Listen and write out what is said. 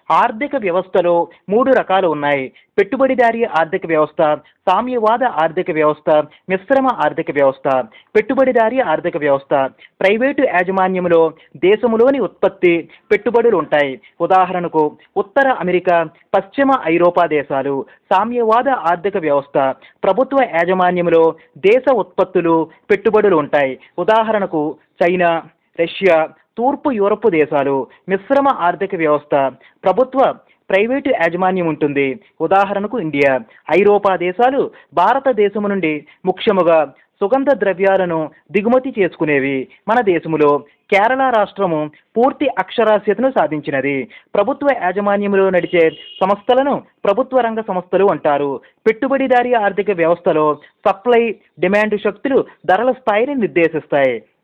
ఆర్థిక వ్యవస్థలో మూడు రకాలు ఉన్నాయి పెట్టుబడిదారీ ఆర్థిక వ్యవస్థ సామ్యవాద ఆర్థిక వ్యవస్థ మిశ్రమ ఆర్థిక వ్యవస్థ పెట్టుబడిదారీ ఆర్థిక వ్యవస్థ ప్రైవేటు యాజమాన్యంలో దేశములోని ఉత్పత్తి పెట్టుబడులు ఉంటాయి ఉదాహరణకు ఉత్తర అమెరికా పశ్చిమ ఐరోపా దేశాలు సామ్యవాద ఆర్థిక వ్యవస్థ ప్రభుత్వ యాజమాన్యంలో దేశ ఉత్పత్తులు పెట్టుబడులు ఉంటాయి ఉదాహరణకు చైనా రష్యా తూర్పు యూరప్ దేశాలు మిశ్రమ ఆర్థిక వ్యవస్థ ప్రభుత్వ ప్రైవేటు యాజమాన్యం ఉంటుంది ఉదాహరణకు ఇండియా ఐరోపా దేశాలు భారతదేశము నుండి ముఖ్యముగా సుగంధ ద్రవ్యాలను దిగుమతి చేసుకునేవి మన దేశములో కేరళ రాష్ట్రము పూర్తి అక్షరాస్యతను సాధించినది ప్రభుత్వ యాజమాన్యంలో నడిచే సంస్థలను ప్రభుత్వ రంగ సంస్థలు అంటారు పెట్టుబడిదారీ ఆర్థిక వ్యవస్థలో సప్లై డిమాండ్ శక్తులు ధరల స్థాయిని నిర్దేశిస్తాయి